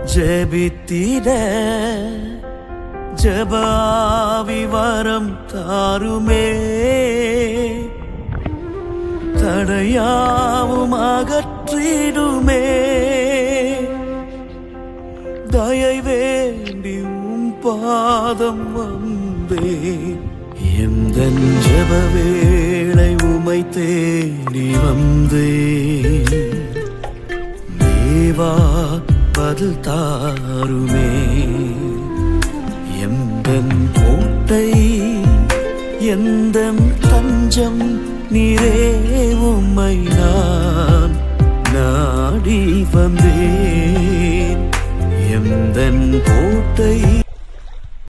ஜெபித்திட ஜபாவி வரம் தாருமே தடையாவும் அகற்றிடுமே தயை வேண்டி உம் பாதம் வந்தேன் எந்த ஜப வேளை உமை தேடி வந்தேன் தேவா பதில் தாருமே எந்தன் கோட்டை எந்தன் தஞ்சம் நீரே உம்மை நான் நாடி வந்தேன் எந்தன் கோட்டை